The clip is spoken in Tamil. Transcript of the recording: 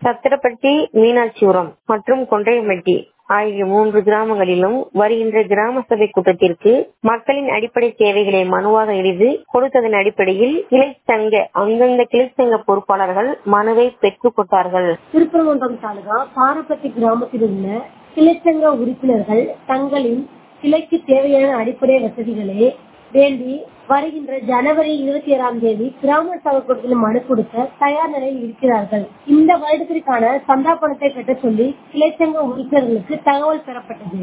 சத்திரப்பட்டி மீனாட்சிபுரம் மற்றும் கொண்டையம்பட்டி ஆகிய மூன்று கிராமங்களிலும் வருகின்ற கிராம சபை கூட்டத்திற்கு மக்களின் அடிப்படை தேவைகளை மனுவாக எழுதி கொடுத்ததன் அடிப்படையில் கிளை சங்க அந்தந்த கிளை சங்க பொறுப்பாளர்கள் மனுவை பெற்றுக் கொண்டார்கள் திருப்பரங்குன்றம் தாலுகா பாரப்பட்டி கிராமத்தில் உள்ள கிளைச்சங்க உறுப்பினர்கள் தங்களின் கிளைக்கு தேவையான அடிப்படை வசதிகளை வேண்டி வருகின்ற ஜனவரி இருபத்தி ஏழாம் தேதி கிராம சபை கூட்டத்தில் மனு கொடுக்க தயார் நிலையில் இருக்கிறார்கள் இந்த வருடத்திற்கான சந்தா பணத்தை கட்ட சொல்லி கிளைச்சங்க உறுப்பினர்களுக்கு தகவல் பெறப்பட்டது